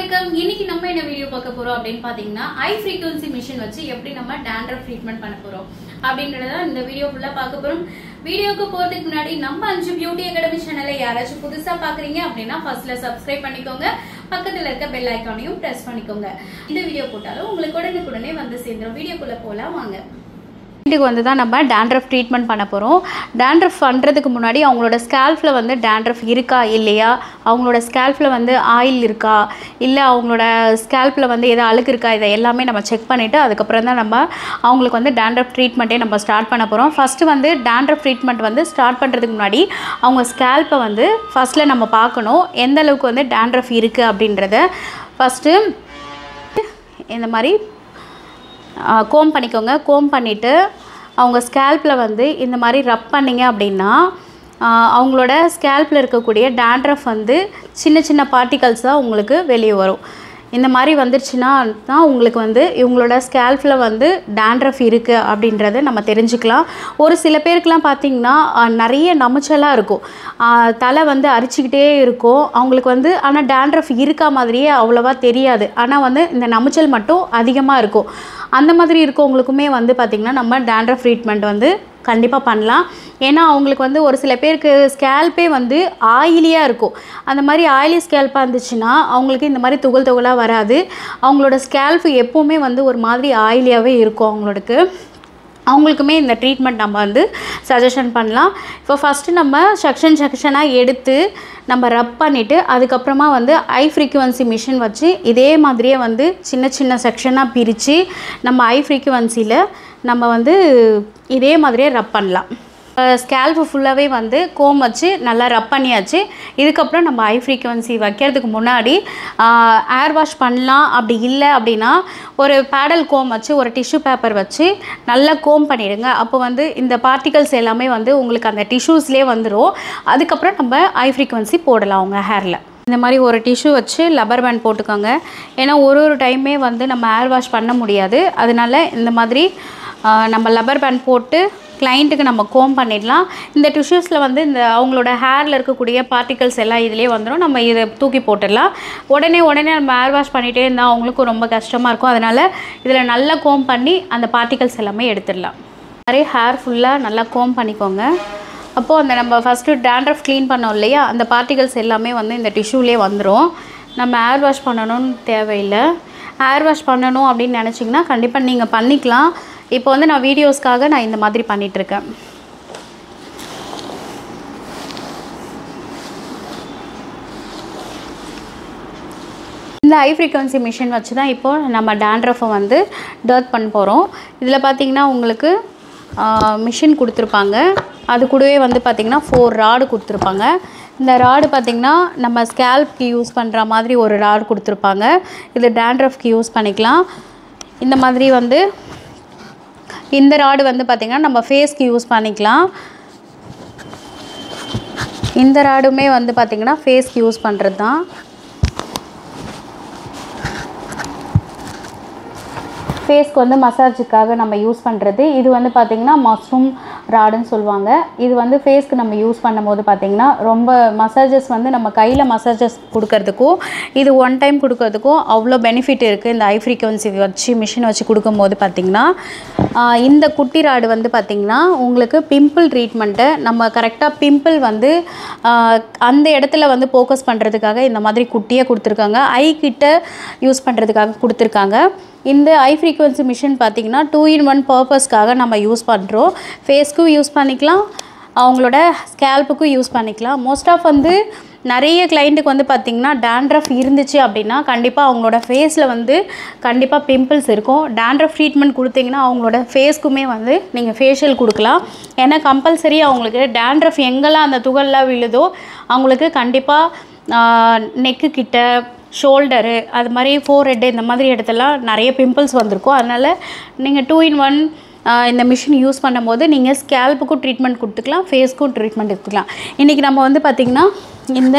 வணக்கம் இன்னைக்கு நம்ம என்ன வீடியோ பார்க்க போறோம் அப்படின்னு பாத்தீங்கன்னா ஐ ஃப்ரீக்வன்சி மிஷின் வச்சு எப்படி நம்ம டேண்ட்ரஃப் ட்ரீட்மெண்ட் பண்ண போறோம் அப்படின்றத இந்த வீடியோ ஃபுல்லா பார்க்க போறோம் வீடியோக்கு போறதுக்கு முன்னாடி நம்ம அஞ்சு பியூட்டி அகாடமி சேனலை யாராச்சும் புதுசா பாக்குறீங்க அப்படின்னா ஃபர்ஸ்ட்ல சப்ஸ்கிரைப் பண்ணிக்கோங்க பக்கத்துல இருக்க பெல் ஐக்கானையும் பிரஸ் பண்ணிக்கோங்க இந்த வீடியோ போட்டாலும் உங்களுக்கு உடனுக்குடனே வந்து சேர்ந்துரும் வீடியோக்குள்ள போலாம் வாங்க வீட்டுக்கு வந்து தான் நம்ம டேண்ட்ரஃப் ட்ரீட்மெண்ட் பண்ண போகிறோம் டேண்ட்ரஃப் பண்ணுறதுக்கு முன்னாடி அவங்களோட ஸ்கேல்ஃபில் வந்து டேண்ட்ரஃப் இருக்கா இல்லையா அவங்களோட ஸ்கேல்ஃபில் வந்து ஆயில் இருக்கா இல்லை அவங்களோட ஸ்கேல்ஃபில் வந்து எதாவது அழுக்கு இருக்கா இதை எல்லாமே நம்ம செக் பண்ணிவிட்டு அதுக்கப்புறம் தான் நம்ம அவங்களுக்கு வந்து டேண்ட்ரஃப் ட்ரீட்மெண்ட்டே நம்ம ஸ்டார்ட் பண்ண போகிறோம் ஃபஸ்ட்டு வந்து டேண்ட்ரஃப் ட்ரீட்மெண்ட் வந்து ஸ்டார்ட் பண்ணுறதுக்கு முன்னாடி அவங்க ஸ்கேல்ப்பை வந்து ஃபஸ்ட்டில் நம்ம பார்க்கணும் எந்த அளவுக்கு வந்து டேண்ட்ரஃப் இருக்குது அப்படின்றத ஃபஸ்ட்டு இந்த மாதிரி கோம் பண்ணிக்கோங்க கோம் பண்ணிவிட்டு அவங்க ஸ்கேல்ப்பில் வந்து இந்த மாதிரி ரப் பண்ணிங்க அப்படின்னா ஆஹ் அவங்களோட ஸ்கேல்ப்பில் இருக்கக்கூடிய டேண்ட்ரஃப் வந்து சின்ன சின்ன பார்ட்டிகல்ஸாக உங்களுக்கு வெளியே வரும் இந்த மாதிரி வந்துருச்சுன்னா தான் உங்களுக்கு வந்து இவங்களோட ஸ்கேல்ஃபில் வந்து டேண்ட்ரஃப் இருக்குது அப்படின்றத நம்ம தெரிஞ்சுக்கலாம் ஒரு சில பேருக்குலாம் பார்த்திங்கன்னா ஆஹ் நிறைய நமைச்சலாக இருக்கும் ஆஹ் தலை வந்து அரிச்சிக்கிட்டே இருக்கும் அவங்களுக்கு வந்து ஆனால் டேண்ட்ரஃப் இருக்கா மாதிரியே அவ்வளோவா தெரியாது ஆனால் வந்து இந்த நமைச்சல் மட்டும் அதிகமாக இருக்கும் அந்த மாதிரி இருக்கவங்களுக்குமே வந்து பார்த்திங்கன்னா நம்ம டேண்ட்ரஃப் ட்ரீட்மெண்ட் வந்து கண்டிப்பாக பண்ணலாம் ஏன்னா அவங்களுக்கு வந்து ஒரு சில பேருக்கு ஸ்கேல்பே வந்து ஆயிலியாக இருக்கும் அந்த மாதிரி ஆயிலி ஸ்கேல்பாக இருந்துச்சுன்னா அவங்களுக்கு இந்த மாதிரி துகள் துகளாக வராது அவங்களோட ஸ்கேல்ஃபு எப்போவுமே வந்து ஒரு மாதிரி ஆயிலியாகவே இருக்கும் அவங்களுக்கு அவங்களுக்குமே இந்த ட்ரீட்மெண்ட் நம்ம வந்து சஜஷன் பண்ணலாம் இப்போ ஃபஸ்ட்டு நம்ம செக்ஷன் செக்ஷனாக எடுத்து நம்ம ரப் பண்ணிவிட்டு அதுக்கப்புறமா வந்து ஐ ஃப்ரீக்குவன்சி மிஷின் வச்சு இதே மாதிரியே வந்து சின்ன சின்ன செக்ஷனாக பிரித்து நம்ம ஐ ஃப்ரீக்குவன்சியில் நம்ம வந்து இதே மாதிரியே ரப் பண்ணலாம் ஸ்கேல்ஃபு ஃபுல்லாகவே வந்து கோம் வச்சு நல்லா ரப் பண்ணியாச்சு இதுக்கப்புறம் நம்ம ஐ ஃப்ரீக்குவன்சி வைக்கிறதுக்கு முன்னாடி ஏர் வாஷ் பண்ணலாம் அப்படி இல்லை அப்படின்னா ஒரு பேடல் கோம் வச்சு ஒரு டிஷ்யூ பேப்பர் வச்சு நல்லா கோம் பண்ணிடுங்க அப்போ வந்து இந்த பார்ட்டிகல்ஸ் எல்லாமே வந்து உங்களுக்கு அந்த டிஷ்யூஸ்லேயே வந்துடும் அதுக்கப்புறம் நம்ம ஐ ஃப்ரீக்குவன்சி போடலாம் உங்கள் ஹேரில் இந்த மாதிரி ஒரு டிஷ்யூ வச்சு லப்பர் பேண்ட் போட்டுக்கோங்க ஏன்னா ஒரு ஒரு டைமே வந்து நம்ம ஏர் வாஷ் பண்ண முடியாது அதனால இந்த மாதிரி ஆஹ், நம்ம லப்பர் பேண்ட் போட்டு கிளைண்ட்டுக்கு நம்ம கோம் பண்ணிடலாம் இந்த டிஷ்யூஸில் வந்து இந்த அவங்களோட ஹேரில் இருக்கக்கூடிய பார்ட்டிகல்ஸ் எல்லாம் இதிலே வந்துடும் நம்ம இதை தூக்கி போட்டுடலாம் உடனே உடனே நம்ம ஏர் வாஷ் பண்ணிகிட்டே இருந்தால் அவங்களுக்கும் ரொம்ப கஷ்டமாக இருக்கும் அதனால் இதில் நல்லா கோம் பண்ணி அந்த பார்ட்டிகல்ஸ் எல்லாமே எடுத்துடலாம் மாதிரி ஹேர் ஃபுல்லாக நல்லா கோம் பண்ணிக்கோங்க அப்போது அந்த நம்ம ஃபஸ்ட்டு டேண்ட்ரஃப் க்ளீன் பண்ணோம் இல்லையா அந்த பார்ட்டிகல்ஸ் எல்லாமே வந்து இந்த டிஷ்யூலே வந்துடும் நம்ம ஏர் வாஷ் பண்ணணும்னு தேவையில்லை ஏர் வாஷ் பண்ணணும் அப்படின்னு நினச்சிங்கன்னா கண்டிப்பாக நீங்கள் பண்ணிக்கலாம் இப்போ வந்து நான் வீடியோஸ்க்காக நான் இந்த மாதிரி பண்ணிகிட்ருக்கேன் இந்த ஹை ஃப்ரீக்வன்சி மிஷின் வச்சு தான் இப்போது நம்ம டேண்ட்ரஃபை வந்து டர்த் பண்ண போகிறோம் இதில் பார்த்தீங்கன்னா உங்களுக்கு மிஷின் கொடுத்துருப்பாங்க அது கூடவே வந்து பார்த்திங்கன்னா ஃபோர் ராடு கொடுத்துருப்பாங்க இந்த ராடு பார்த்திங்கன்னா நம்ம ஸ்கேல்ப்க்கு யூஸ் பண்ணுற மாதிரி ஒரு ராடு கொடுத்துருப்பாங்க இது டேண்ட்ரஃப்க்கு யூஸ் பண்ணிக்கலாம் இந்த மாதிரி வந்து இந்த ராடு வந்து பார்த்திங்கன்னா நம்ம ஃபேஸ்க்கு யூஸ் பண்ணிக்கலாம் இந்த ராடுமே வந்து பார்த்திங்கன்னா ஃபேஸ்க்கு யூஸ் பண்ணுறது தான் ஃபேஸ்க்கு வந்து மசாஜுக்காக நம்ம யூஸ் பண்ணுறது இது வந்து பார்த்திங்கன்னா மஷ்ரூம் ராடுன்னு சொல்லுவாங்க இது வந்து ஃபேஸ்க்கு நம்ம யூஸ் பண்ணும்போது பார்த்திங்கன்னா ரொம்ப மசாஜஸ் வந்து நம்ம கையில் மசாஜஸ் கொடுக்கறதுக்கும் இது ஒன் டைம் கொடுக்கறதுக்கும் அவ்வளோ பெனிஃபிட் இருக்குது இந்த ஐ ஃப்ரீக்வன்சி வச்சு மிஷின் வச்சு கொடுக்கும்போது பார்த்திங்கன்னா ஆஹ், இந்த குட்டி ராடு வந்து பார்த்திங்கன்னா உங்களுக்கு பிம்பிள் ட்ரீட்மெண்ட்டை நம்ம கரெக்டாக பிம்பிள் வந்து ஆஹ், அந்த இடத்துல வந்து ஃபோக்கஸ் பண்ணுறதுக்காக இந்த மாதிரி குட்டியாக கொடுத்துருக்காங்க ஐ கிட்ட யூஸ் பண்ணுறதுக்காக கொடுத்துருக்காங்க இந்த ஐ ஃப்ரீக்வன்சி மிஷின் பார்த்திங்கன்னா டூ இன் ஒன் பர்பஸ்க்காக நம்ம யூஸ் பண்ணுறோம் ஃபேஸ்க்கும் யூஸ் பண்ணிக்கலாம் அவங்களோட ஸ்கேல்ப்புக்கும் யூஸ் பண்ணிக்கலாம் மோஸ்ட் ஆஃப் வந்து நிறைய கிளைண்ட்டுக்கு வந்து பார்த்திங்கன்னா டேண்ட்ரஃப் இருந்துச்சு அப்படின்னா கண்டிப்பாக அவங்களோட ஃபேஸில் வந்து கண்டிப்பாக பிம்பிள்ஸ் இருக்கும் டேண்ட்ரஃப் ட்ரீட்மெண்ட் கொடுத்தீங்கன்னா அவங்களோட ஃபேஸ்க்குமே வந்து நீங்கள் ஃபேஷியல் கொடுக்கலாம் ஏன்னா கம்பல்சரி அவங்களுக்கு டேண்ட்ரஃப் எங்கெல்லாம் அந்த துகள்லாம் விழுதோ அவங்களுக்கு கண்டிப்பாக நெக்கு கிட்ட ஷோல்டரு அது மாதிரி ஃபோர் ஹெட்டு இந்த மாதிரி இடத்துலாம் நிறைய பிம்பிள்ஸ் வந்திருக்கும் அதனால் நீங்கள் டூ இன் ஒன் இந்த மிஷின் யூஸ் பண்ணும்போது நீங்கள் ஸ்கேல்ப்புக்கும் ட்ரீட்மெண்ட் கொடுத்துக்கலாம் ஃபேஸ்க்கும் ட்ரீட்மெண்ட் எடுத்துக்கலாம் இன்றைக்கி நம்ம வந்து பார்த்திங்கன்னா இந்த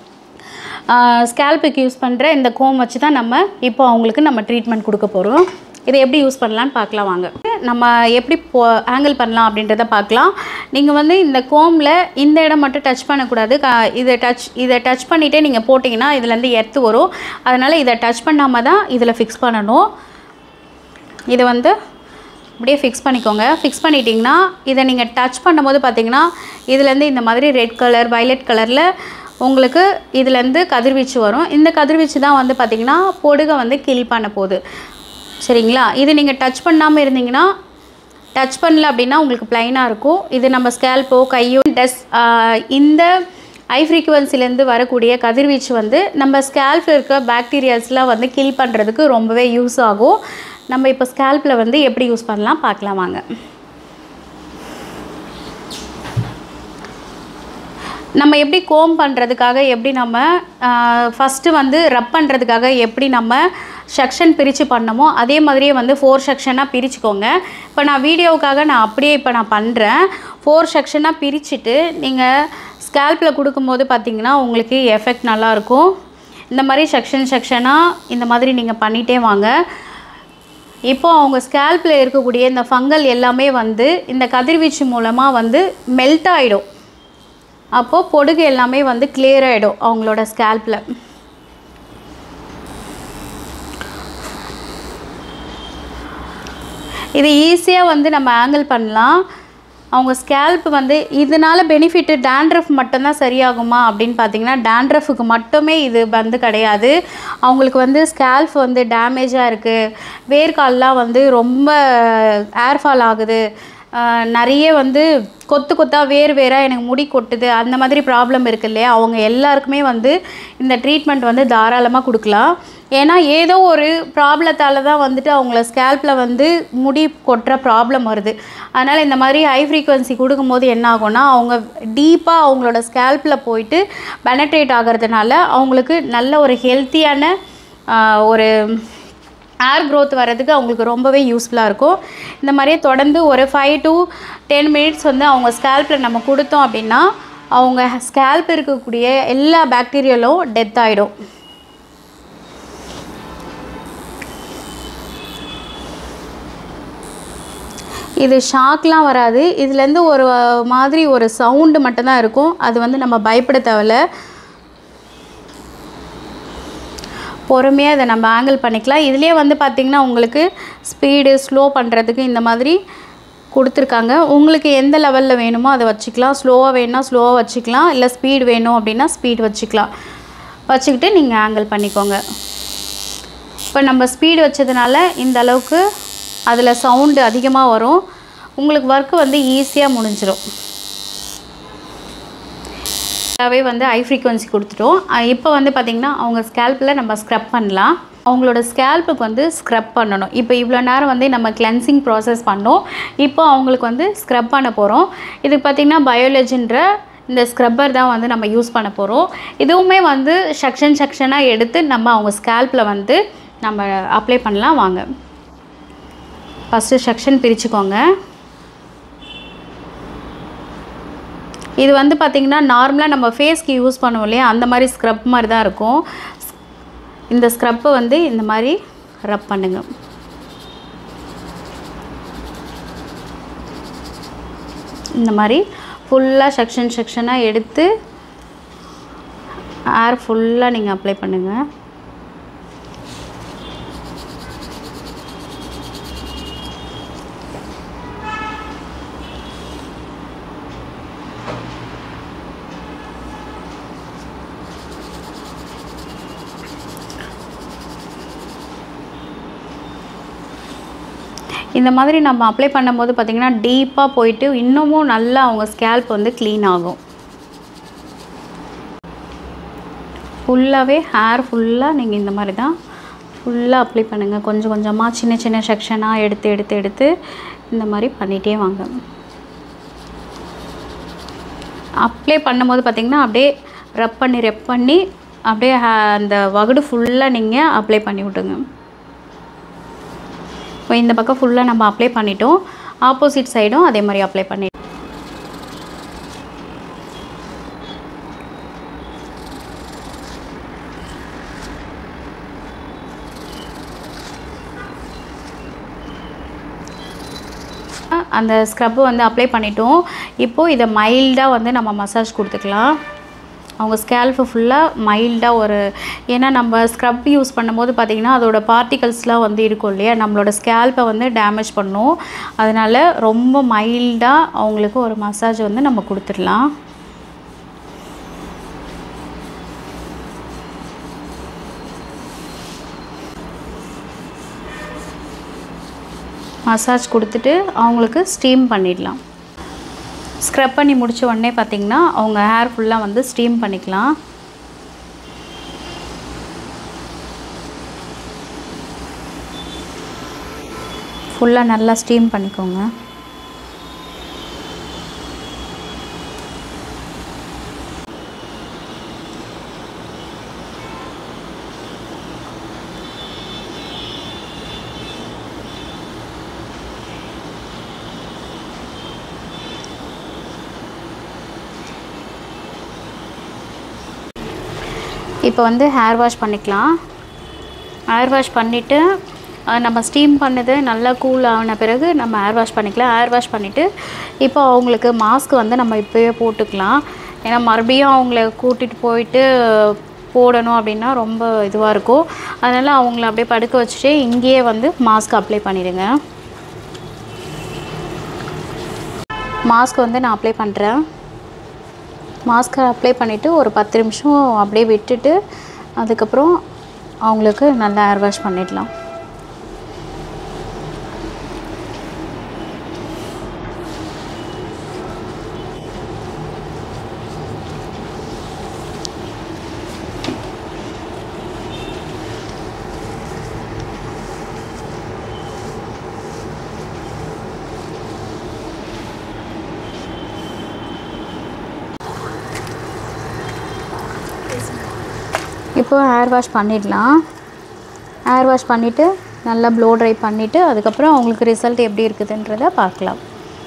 ஸ்கேல்ப்புக்கு யூஸ் பண்ணுற இந்த கோம் வச்சு தான் நம்ம இப்போ அவங்களுக்கு நம்ம ட்ரீட்மெண்ட் கொடுக்க போகிறோம் இதை எப்படி யூஸ் பண்ணலான்னு பார்க்கலாம் வாங்க நம்ம எப்படி போ ஆங்கிள் பண்ணலாம் அப்படின்றத பார்க்கலாம் நீங்கள் வந்து இந்த கோமில் இந்த இடம் மட்டும் டச் பண்ணக்கூடாது க இதை டச் இதை டச் பண்ணிவிட்டே நீங்கள் போட்டிங்கன்னா இதுலேருந்து எர்த்து வரும் அதனால் இதை டச் பண்ணாமல் தான் இதில் ஃபிக்ஸ் பண்ணணும் இதை வந்து அப்படியே ஃபிக்ஸ் பண்ணிக்கோங்க ஃபிக்ஸ் பண்ணிட்டீங்கன்னா இதை நீங்கள் டச் பண்ணும்போது பார்த்தீங்கன்னா இதுலேருந்து இந்த மாதிரி ரெட் கலர் violet கலரில் உங்களுக்கு இதுலேருந்து கதிர்வீச்சு வரும் இந்த கதிர்வீச்சு தான் வந்து பார்த்திங்கன்னா பொடுகை வந்து கில் பண்ண போகுது சரிங்களா இது நீங்கள் டச் பண்ணாமல் இருந்தீங்கன்னா டச் பண்ணல அப்படின்னா உங்களுக்கு ப்ளைனாக இருக்கும் இது நம்ம ஸ்கேல்போ கையோ டஸ் இந்த ஐ ஃப்ரீக்குவன்சிலேருந்து வரக்கூடிய கதிர்வீச்சு வந்து நம்ம ஸ்கேல்பில் இருக்க பாக்டீரியாஸ்லாம் வந்து கில் பண்ணுறதுக்கு ரொம்பவே யூஸ் ஆகும் நம்ம இப்போ ஸ்கேல்பில் வந்து எப்படி யூஸ் பண்ணலாம் பார்க்கலாம் வாங்க நம்ம எப்படி கோம் பண்ணுறதுக்காக எப்படி நம்ம ஃபஸ்ட்டு வந்து ரப் பண்ணுறதுக்காக எப்படி நம்ம செக்ஷன் பிரித்து பண்ணமோ அதே மாதிரியே வந்து ஃபோர் செக்ஷனாக பிரிச்சுக்கோங்க இப்போ நான் வீடியோவுக்காக நான் அப்படியே இப்போ நான் பண்ணுறேன் ஃபோர் செக்ஷனாக பிரிச்சுட்டு நீங்கள் ஸ்கேல்பில் கொடுக்கும்போது பார்த்தீங்கன்னா உங்களுக்கு எஃபெக்ட் நல்லாயிருக்கும் இந்த மாதிரி செக்ஷன் செக்ஷனாக இந்த மாதிரி நீங்கள் பண்ணிகிட்டே வாங்க இப்போ அவங்க ஸ்கேல்பில் இருக்கக்கூடிய இந்த ஃபங்கல் எல்லாமே வந்து இந்த கதிர்வீச்சு மூலமாக வந்து மெல்ட் ஆகிடும் அப்போது பொடுகு எல்லாமே வந்து clear ஆகிடும் அவங்களோட ஸ்கேல்பில் இது ஈஸியாக வந்து நம்ம ஆங்கிள் பண்ணலாம் அவங்க ஸ்கேல்ப் வந்து இதனால் பெனிஃபிட்டு டேண்ட்ரஃப் மட்டும்தான் சரியாகுமா அப்படின்னு பார்த்தீங்கன்னா டேண்ட்ரஃபுக்கு மட்டுமே இது வந்து கிடையாது அவங்களுக்கு வந்து ஸ்கேல்ப் வந்து டேமேஜாக இருக்குது வேர்க்கால்லாம் வந்து ரொம்ப ஏர்ஃபால் ஆகுது ஆஹ் நிறைய வந்து கொத்து கொத்தாக வேர் வேறாக எனக்கு முடி கொட்டுது அந்த மாதிரி ப்ராப்ளம் இருக்கு இல்லையா அவங்க எல்லாருக்குமே வந்து இந்த ட்ரீட்மெண்ட் வந்து தாராளமாக கொடுக்கலாம் ஏன்னா ஏதோ ஒரு ப்ராப்ளத்தால் தான் வந்துட்டு அவங்கள ஸ்கேல்பில் வந்து முடி கொட்டுற ப்ராப்ளம் வருது அதனால் இந்த மாதிரி ஹை ஃப்ரீக்குவன்சி கொடுக்கும்போது என்ன ஆகும்னா அவங்க டீப்பாக அவங்களோட ஸ்கேல்பில் போயிட்டு பெனட்ரேட் ஆகிறதுனால அவங்களுக்கு நல்ல ஒரு ஹெல்த்தியான ஒரு ஏர் growth வர்றதுக்கு அவங்களுக்கு ரொம்பவே யூஸ்ஃபுல்லாக இருக்கும் இந்த மாதிரியே தொடர்ந்து ஒரு ஃபைவ் டு டென் மினிட்ஸ் வந்து அவங்க ஸ்கேல்பில் நம்ம கொடுத்தோம் அப்படின்னா அவங்க ஸ்கேல்ப் இருக்கக்கூடிய எல்லா பாக்டீரியாலும் டெத் ஆகிடும் இது ஷாக்லாம் வராது இதுலேருந்து ஒரு மாதிரி ஒரு சவுண்டு மட்டும்தான் இருக்கும் அது வந்து நம்ம பயப்பட தேவையில்ல பொறுமையாக இதை நம்ம ஆங்கிள் பண்ணிக்கலாம் இதுலேயே வந்து பார்த்திங்கன்னா உங்களுக்கு ஸ்பீடு ஸ்லோ பண்ணுறதுக்கு இந்த மாதிரி கொடுத்துருக்காங்க உங்களுக்கு எந்த லெவலில் வேணுமோ அதை வச்சுக்கலாம் ஸ்லோவாக வேணும்னா ஸ்லோவாக வச்சுக்கலாம் இல்லை ஸ்பீடு வேணும் அப்படின்னா ஸ்பீட் வச்சுக்கலாம் வச்சுக்கிட்டு நீங்கள் ஆங்கிள் பண்ணிக்கோங்க இப்போ நம்ம ஸ்பீடு வச்சதுனால இந்த அளவுக்கு அதில் சவுண்டு அதிகமாக வரும் உங்களுக்கு ஒர்க்கு வந்து ஈஸியாக முடிஞ்சிடும் ஃபுல்லாகவே வந்து ஹை ஃப்ரீக்குவன்சி கொடுத்துட்டோம் அஹ் இப்போ வந்து பார்த்திங்கன்னா அவங்க ஸ்கேல்பில் நம்ம ஸ்க்ரப் பண்ணலாம் அவங்களோட ஸ்கேல்புக்கு வந்து ஸ்க்ரப் பண்ணணும் இப்போ இவ்வளோ நேரம் வந்து நம்ம கிளென்சிங் ப்ராசஸ் பண்ணோம் இப்போ அவங்களுக்கு வந்து ஸ்க்ரப் பண்ண போகிறோம் இது பார்த்திங்கன்னா பயோலஜின்ற இந்த ஸ்க்ரப்பர் தான் வந்து நம்ம யூஸ் பண்ண போகிறோம் இதுவுமே வந்து செக்ஷன் செக்ஷனாக எடுத்து நம்ம அவங்க ஸ்கேல்பில் வந்து நம்ம அப்ளை பண்ணலாம் வாங்க ஃபஸ்ட்டு செக்ஷன் பிரிச்சுக்கோங்க இது வந்து பார்த்திங்கன்னா நார்மலாக நம்ம ஃபேஸ்க்கு யூஸ் பண்ணுவோம் இல்லையா அந்த மாதிரி ஸ்க்ரப் மாதிரி தான் இருக்கும் இந்த ஸ்க்ரப்பை வந்து இந்த மாதிரி ரப் பண்ணுங்க இந்த மாதிரி ஃபுல்லாக செக்ஷன் செக்ஷனாக எடுத்து ஏர் ஃபுல்லாக நீங்கள் அப்ளை பண்ணுங்கள் இந்த மாதிரி நம்ம அப்ளை பண்ணும்போது பார்த்திங்கன்னா டீப்பாக போயிட்டு இன்னமும் நல்லா அவங்க ஸ்கேல்ப் வந்து க்ளீன் ஆகும் ஃபுல்லாகவே ஹேர் ஃபுல்லாக நீங்கள் இந்த மாதிரி தான் ஃபுல்லாக அப்ளை பண்ணுங்கள் கொஞ்சம் கொஞ்சமாக சின்ன சின்ன செக்ஷனாக எடுத்து எடுத்து எடுத்து இந்த மாதிரி பண்ணிகிட்டே வாங்க அப்ளை பண்ணும்போது பார்த்திங்கன்னா அப்படியே ரப் பண்ணி ரெப் பண்ணி அப்படியே ha- அந்த வகுடு ஃபுல்லாக நீங்கள் அப்ளை பண்ணி விட்டுங்க இப்போ இந்த பக்கம் ஃபுல்லாக நம்ம அப்ளை பண்ணிட்டோம் ஆப்போசிட் சைடும் அதே மாதிரி அப்ளை பண்ணி அந்த ஸ்க்ரப்பு வந்து அப்ளை பண்ணிட்டோம் இப்போது இதை மைல்டாக வந்து நம்ம மசாஜ் கொடுத்துக்கலாம் அவங்க ஸ்கேல்ஃபு ஃபுல்லாக மைல்டாக ஒரு ஏன்னா நம்ம ஸ்க்ரப் யூஸ் பண்ணும்போது பார்த்திங்கன்னா அதோட பார்ட்டிகல்ஸ்லாம் வந்து இருக்கும் இல்லையா நம்மளோட ஸ்கேல்ப்பை வந்து டேமேஜ் பண்ணும் அதனால் ரொம்ப மைல்டாக அவங்களுக்கு ஒரு மசாஜ் வந்து நம்ம கொடுத்துடலாம் மசாஜ் கொடுத்துட்டு அவங்களுக்கு ஸ்டீம் பண்ணிடலாம் ஸ்க்ரப் பண்ணி முடித்த உடனே பார்த்திங்கன்னா அவங்க ஹேர் ஃபுல்லாக வந்து ஸ்டீம் பண்ணிக்கலாம் ஃபுல்லாக நல்லா ஸ்டீம் பண்ணிக்கோங்க இப்போ வந்து ஹேர் வாஷ் பண்ணிக்கலாம் ஹேர் வாஷ் பண்ணிவிட்டு நம்ம ஸ்டீம் பண்ணது நல்லா கூல் ஆன பிறகு நம்ம ஹேர் வாஷ் பண்ணிக்கலாம் ஹேர் வாஷ் பண்ணிவிட்டு இப்போ அவங்களுக்கு மாஸ்க் வந்து நம்ம இப்போயே போட்டுக்கலாம் ஏன்னா மறுபடியும் அவங்கள கூட்டிகிட்டு போயிட்டு போடணும் அப்படின்னா ரொம்ப இதுவாக இருக்கும் அதனால் அவங்கள அப்படியே படுக்க வச்சுட்டு இங்கேயே வந்து மாஸ்க் அப்ளை பண்ணிடுங்க மாஸ்க் வந்து நான் அப்ளை பண்ணுறேன் மாஸ்கை அப்ளை பண்ணிவிட்டு ஒரு பத்து நிமிஷம் அப்படியே விட்டுட்டு அதுக்கப்புறம் அவங்களுக்கு நல்லா ஹேர் வாஷ் பண்ணிடலாம் இப்போ ஹேர் வாஷ் பண்ணிடலாம் ஹேர் வாஷ் பண்ணிவிட்டு நல்லா ப்ளோ ட்ரை பண்ணிவிட்டு அதுக்கப்புறம் அவங்களுக்கு ரிசல்ட் எப்படி இருக்குதுன்றதை பார்க்கலாம்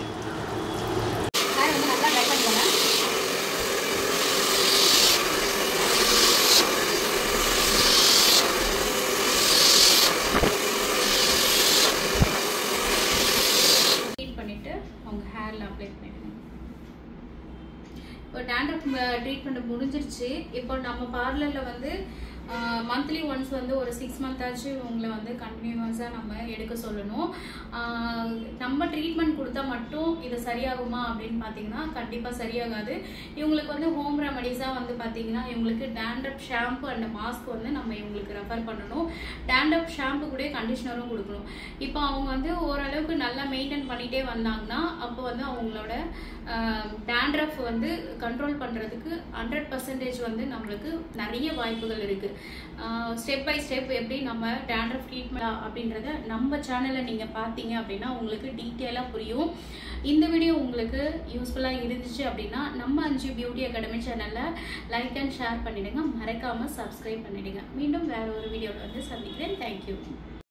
ஹேர் வந்து நல்லா ட்ரை பண்ணிக்கோங்க க்ளீன் பண்ணிவிட்டு அவங்க ஹேரில் அப்ளை பண்ணிடுங்க இப்போ டேண்ட்ரஃப் ட்ரீட்மெண்ட் முடிஞ்சிருச்சு இப்போ நம்ம பார்லரில் வந்து மந்த்லி ஒன்ஸ் வந்து ஒரு சிக்ஸ் மந்த் ஆச்சு உங்களை வந்து கண்டினியூஸாக நம்ம எடுக்க சொல்லணும் ஆஹ் நம்ம ட்ரீட்மெண்ட் கொடுத்தா மட்டும் இது சரியாகுமா அப்படின்னு பார்த்தீங்கன்னா கண்டிப்பாக சரியாகாது இவங்களுக்கு வந்து ஹோம் ரெமடிஸாக வந்து பார்த்தீங்கன்னா இவங்களுக்கு டேண்ட்ரப் ஷாம்பு அண்ட் மாஸ்க் வந்து நம்ம இவங்களுக்கு ரெஃபர் பண்ணணும் டேண்ட்ரப் ஷாம்பு கூட கண்டிஷனரும் கொடுக்கணும் இப்போ அவங்க வந்து ஓரளவுக்கு நல்லா மெயின்டைன் பண்ணிகிட்டே வந்தாங்கன்னா அப்போ வந்து அவங்களோட டேண்ட்ரஃப் வந்து கண்ட்ரோல் பண்ணுறதுக்கு ஹண்ட்ரட் பர்சன்டேஜ் வந்து நம்மளுக்கு நிறைய வாய்ப்புகள் இருக்குது ஸ்டெப் பை ஸ்டெப் எப்படி நம்ம டேண்ட்ரஃப் ட்ரீட்மெண்ட் அப்படின்றத நம்ம சேனலில் நீங்கள் பார்த்தீங்க அப்படின்னா உங்களுக்கு டீட்டெயிலாக புரியும் இந்த வீடியோ உங்களுக்கு யூஸ்ஃபுல்லாக இருந்துச்சு அப்படின்னா நம்ம அஞ்சு பியூட்டி அகாடமி சேனலில் லைக் அண்ட் ஷேர் பண்ணிடுங்க மறக்காமல் சப்ஸ்கிரைப் பண்ணிடுங்க மீண்டும் வேற ஒரு வீடியோவில் வந்து சந்திக்கிறேன் தேங்க்யூ